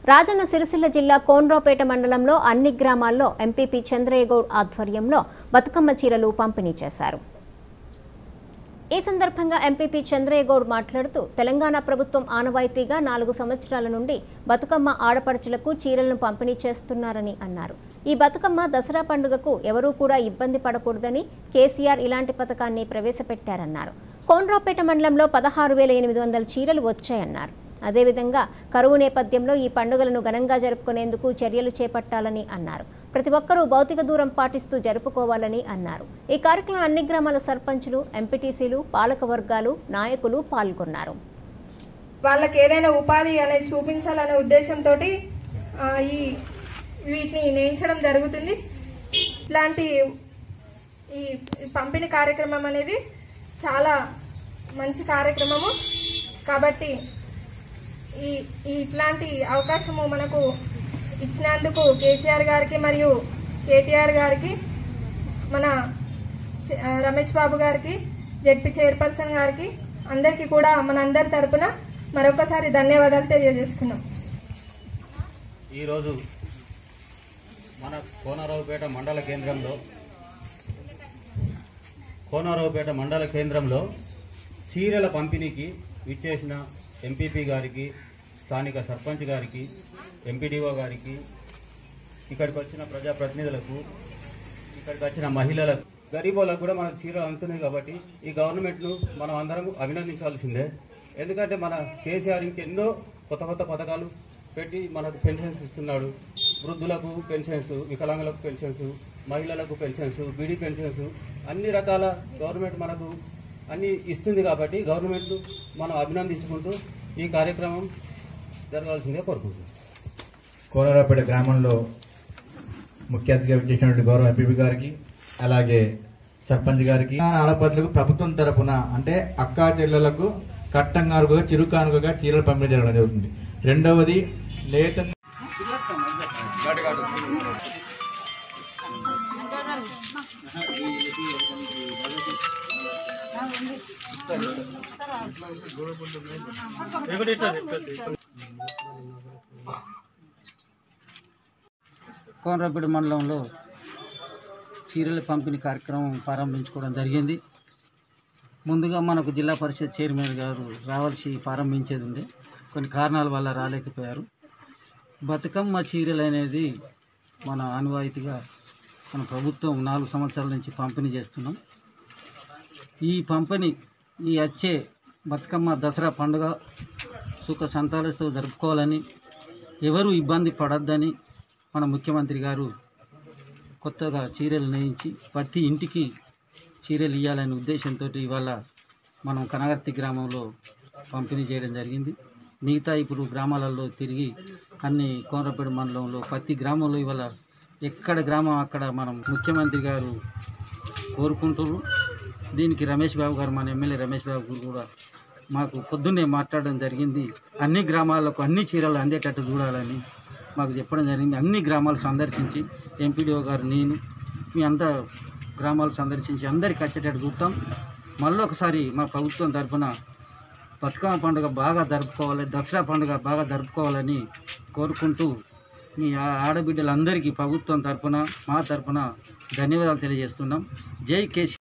రాజన్న సిరిసిల్ల జిల్లా కోన్రాపేట మండలంలో అన్ని గ్రామాల్లో ఎంపీపీ చంద్రయ్య గౌడ్ ఆధ్వర్యంలో బతుకమ్మ చీరలు పంపిణీ చేశారు ఈ సందర్భంగా ఎంపీపీ చంద్రయ్య గౌడ్ మాట్లాడుతూ తెలంగాణ ప్రభుత్వం ఆనవాయితీగా నాలుగు సంవత్సరాల నుండి బతుకమ్మ ఆడపడుచులకు చీరలను పంపిణీ చేస్తున్నారని అన్నారు ఈ బతుకమ్మ దసరా పండుగకు ఎవరూ కూడా ఇబ్బంది పడకూడదని కేసీఆర్ ఇలాంటి పథకాన్ని ప్రవేశపెట్టారన్నారు కోన్రాపేట మండలంలో పదహారు వేల ఎనిమిది వందల చీరలు వచ్చాయన్నారు అదేవిధంగా కరువు నేపథ్యంలో ఈ పండుగలను ఘనంగా జరుపుకునేందుకు చర్యలు చేపట్టాలని అన్నారు ప్రతి ఒక్కరూ భౌతిక దూరం పాటిస్తూ జరుపుకోవాలని అన్నారు ఈ కార్యక్రమం అన్ని గ్రామాల సర్పంచులు ఎంపీటీసీలు పాలక వర్గాలు నాయకులు పాల్గొన్నారు వాళ్ళకి ఏదైనా ఉపాధి అనేది చూపించాలనే ఉద్దేశంతో ఈ వీటిని నేయించడం జరుగుతుంది ఇట్లాంటి ఈ పంపిణీ కార్యక్రమం అనేది చాలా మంచి కార్యక్రమము కాబట్టి ఈ ఈ ఇట్లాంటి అవకాశము మనకు ఇచ్చినందుకు కేసీఆర్ గారికి మరియు కేటీఆర్ గారికి మన చ- ఆ, రమేష్ బాబు గారికి జడ్పీ చైర్పర్సన్ గారికి అందరికీ కూడా మన అందరి తరపున మరొకసారి ధన్యవాదాలు తెలియజేసుకున్నాం ఈరోజు మన కోనరావుపేట మండల కేంద్రంలో కోనరావుపేట మండల కేంద్రంలో చీరల పంపిణీకి విచ్చేసిన ఎంపీపీ గారికి స్థానిక సర్పంచ్ గారికి ఎంపీడీఓ గారికి ఇక్కడికి వచ్చిన ప్రజాప్రతినిధులకు ఇక్కడికి వచ్చిన మహిళలకు గరీబులకు కూడా మనకు చీరలు అందుతున్నాయి కాబట్టి ఈ గవర్నమెంట్ను మనం అందరం అభినందించాల్సిందే ఎందుకంటే మన కేసీఆర్ ఇంకెన్నో కొత్త కొత్త పథకాలు పెట్టి మనకు పెన్షన్స్ ఇస్తున్నాడు వృద్ధులకు పెన్షన్స్ వికలాంగులకు పెన్షన్స్ మహిళలకు పెన్షన్స్ బీడీ పెన్షన్స్ అన్ని రకాల గవర్నమెంట్ మనకు అన్ని ఇస్తుంది కాబట్టి గవర్నమెంట్ మనం అభినందించుకుంటూ ఈ కార్యక్రమం జరగాల్సిందే కోరుకుంటున్నాం కోనరాపేట గ్రామంలో ముఖ్య అతిథిగా విచ్చేసినటువంటి గౌరవ ఎంపీపీ గారికి అలాగే సర్పంచ్ గారికి ఆడపడులకు ప్రభుత్వం తరపున అంటే అక్కా చెల్లెలకు కట్టంగారుగా చిరుకానుకగా చీరలు పంపిణీ జరగడం జరుగుతుంది రెండవది లేత కోనరాపేట మండలంలో చీరల పంపిణీ కార్యక్రమం ప్రారంభించుకోవడం జరిగింది ముందుగా మనకు జిల్లా పరిషత్ చైర్మన్ గారు రావాల్సి ప్రారంభించేది ఉంది కొన్ని కారణాల వల్ల రాలేకపోయారు బతుకమ్మ చీరలు అనేది మన ఆనవాయితీగా మన ప్రభుత్వం నాలుగు సంవత్సరాల నుంచి పంపిణీ చేస్తున్నాం ఈ పంపిణీ ఈ వచ్చే బతుకమ్మ దసరా పండుగ సుఖ సంతాలతో జరుపుకోవాలని ఎవరు ఇబ్బంది పడద్దని మన ముఖ్యమంత్రి గారు కొత్తగా చీరలు నేయించి ప్రతి ఇంటికి చీరలు ఇవ్వాలనే ఉద్దేశంతో ఇవాళ మనం కనగర్తి గ్రామంలో పంపిణీ చేయడం జరిగింది మిగతా ఇప్పుడు గ్రామాలలో తిరిగి అన్ని కోనరపేట మండలంలో ప్రతి గ్రామంలో ఇవాళ ఎక్కడ గ్రామం అక్కడ మనం ముఖ్యమంత్రి గారు కోరుకుంటున్నారు దీనికి రమేష్ బాబు గారు మన ఎమ్మెల్యే రమేష్ బాబు గారు కూడా మాకు పొద్దున్నే మాట్లాడడం జరిగింది అన్ని గ్రామాలకు అన్ని చీరలు అందేటట్టు చూడాలని మాకు చెప్పడం జరిగింది అన్ని గ్రామాలు సందర్శించి ఎంపీడీఓ గారు నేను మీ అంతా గ్రామాలు సందర్శించి అందరికి వచ్చేటట్టు చూస్తాం మళ్ళీ ఒకసారి మా ప్రభుత్వం తరఫున బతుకమ్మ పండుగ బాగా జరుపుకోవాలి దసరా పండుగ బాగా జరుపుకోవాలని కోరుకుంటూ మీ ఆ- ఆడబిడ్డలందరికీ ప్రభుత్వం తరఫున మా తరఫున ధన్యవాదాలు తెలియజేస్తున్నాం జై కేసీఆర్